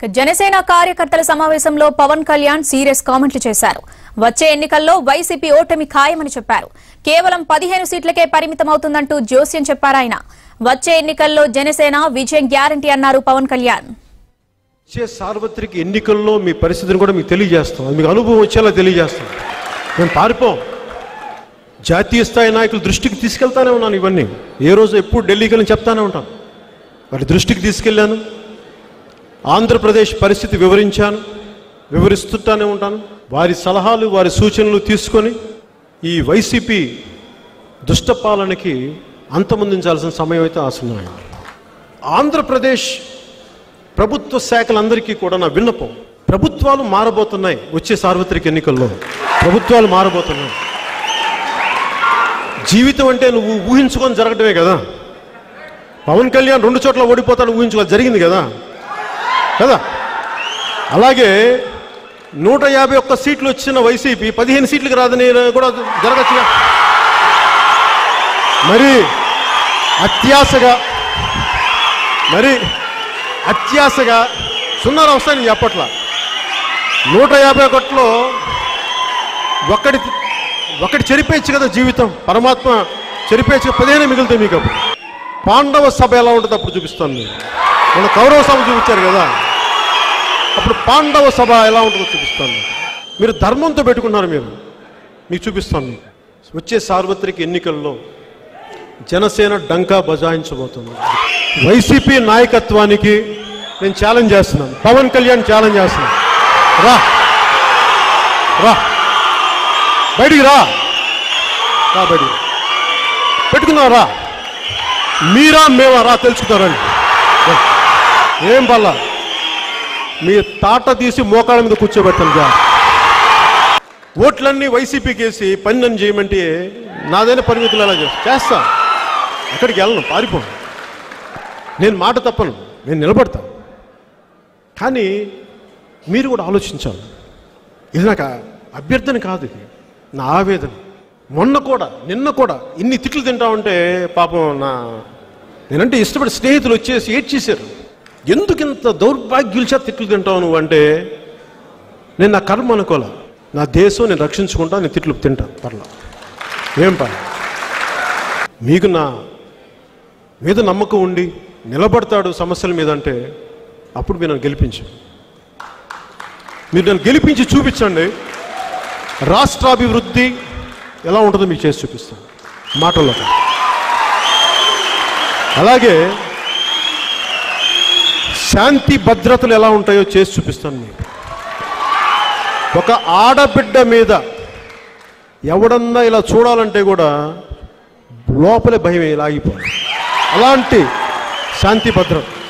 ఇక జనసేన కార్యకర్తల సమావేశంలో పవన్ కళ్యాణ్ సీరియస్ కామెంట్లు చేశారు వచ్చే ఎన్నికల్లో వైసీపీ ఓటమి ఖాయమని చెప్పారు కేవలం పదిహేను సీట్లకే పరిమితమవుతుందంటూ జోస్యం చెప్పారాయన వచ్చే ఎన్నికల్లో జనసేన విజయం గ్యారంటీ అన్నారు పవన్ కళ్యాణ్ వచ్చే సార్వత్రిక ఎన్నికల్లో మీ పరిస్థితిని కూడా మీకు తెలియజేస్తాం అది మీకు అనుభవం వచ్చేలా తెలియజేస్తాం మేము పారిపోం జాతీయ స్థాయి నాయకుల దృష్టికి తీసుకెళ్తానే ఉన్నాను ఇవన్నీ ఏ రోజు ఎప్పుడు ఢిల్లీకి వెళ్ళి చెప్తానే ఉంటాను వారి దృష్టికి తీసుకెళ్ళాను ఆంధ్రప్రదేశ్ పరిస్థితి వివరించాను వివరిస్తుంటానే ఉంటాను వారి సలహాలు వారి సూచనలు తీసుకొని ఈ వైసీపీ దుష్టపాలనకి అంతమొందించాల్సిన సమయం అయితే ఆసన్నమైంది ఆంధ్రప్రదేశ్ ప్రభుత్వ శాఖలందరికీ కూడా నా విన్నపం ప్రభుత్వాలు మారబోతున్నాయి వచ్చే సార్వత్రిక ఎన్నికల్లో ప్రభుత్వాలు మారబోతున్నాయి జీవితం అంటే నువ్వు ఊహించుకొని జరగడమే కదా పవన్ కళ్యాణ్ రెండు చోట్ల ఓడిపోతాడు ఊహించుకోవాలి జరిగింది కదా కదా అలాగే నూట యాభై ఒక్క సీట్లు వచ్చిన వైసీపీ పదిహేను సీట్లకు రాదని కూడా జరగచ్చుగా మరి అత్యాశగా మరి అత్యాశగా సున్నాలు వస్తాయని చెప్పట్ల నూట యాభై ఒకటిలో ఒక్కడి ఒకటి చెరిపేయచ్చు కదా జీవితం పరమాత్మ చెరిపేయచ్చు పదిహేను మిగులుతాయి మీకు అప్పుడు పాండవ సభ ఎలా ఉంటుందో అప్పుడు చూపిస్తాను నేను మన కౌరవ సభ చూపించారు కదా అప్పుడు పాండవ సభ ఎలా ఉంటుందో చూపిస్తాను మీకు. మీరు ధర్మంతో పెట్టుకున్నారు మీరు మీకు చూపిస్తాను మీకు వచ్చే సార్వత్రిక ఎన్నికల్లో జనసేన డంకా బజాయించబోతుంది వైసీపీ నాయకత్వానికి నేను ఛాలెంజ్ చేస్తున్నాను పవన్ కళ్యాణ్ ఛాలెంజ్ చేస్తున్నాను రా రా బయటికి రా రా బయటికి పెట్టుకుందాం రా మీరా మేమా రా తెలుసుకుంటారండి ఏం పల్ల మీ తాట తీసి మోకాళ్ళ మీద కూర్చోబెడతాను జా ఓట్లన్నీ వైసీపీకి వేసి పని నన్ను చేయమంటే నాదైనా పరిమితులు ఎలా చేస్తా చేస్తా ఎక్కడికి వెళ్ళను పారిపోను నేను మాట తప్పను నేను నిలబడతాను కానీ మీరు కూడా ఆలోచించాలి ఇది నాకు అభ్యర్థన కాదు ఇది నా ఆవేదన మొన్న కూడా నిన్న కూడా ఇన్ని తిట్లు తింటా ఉంటే పాపం నా నేనంటే ఇష్టపడి స్నేహితులు వచ్చేసి ఏడ్చేశారు ఎందుకు ఇంత దౌర్భాగ్యుల చేత తిట్లు తింటావు నువ్వు అంటే నేను నా కర్మ అనుకోలే నా దేశం నేను రక్షించుకుంటా నేను తిట్లు తింటాను పర్లా ఏం పర్లా మీకు నా మీద నమ్మకం ఉండి నిలబడతాడు సమస్యల మీద అంటే అప్పుడు మీరు నన్ను గెలిపించు మీరు నన్ను గెలిపించి చూపించండి రాష్ట్రాభివృద్ధి ఎలా ఉంటుందో మీకు చేసి చూపిస్తాను మాటల్లో కాదు. అలాగే శాంతి భద్రతలు ఎలా ఉంటాయో చేసి చూపిస్తాను మీకు ఒక ఆడబిడ్డ మీద ఎవడన్నా ఇలా చూడాలంటే కూడా లోపలే భయం లాగిపోవాలి అలాంటి శాంతి భద్రత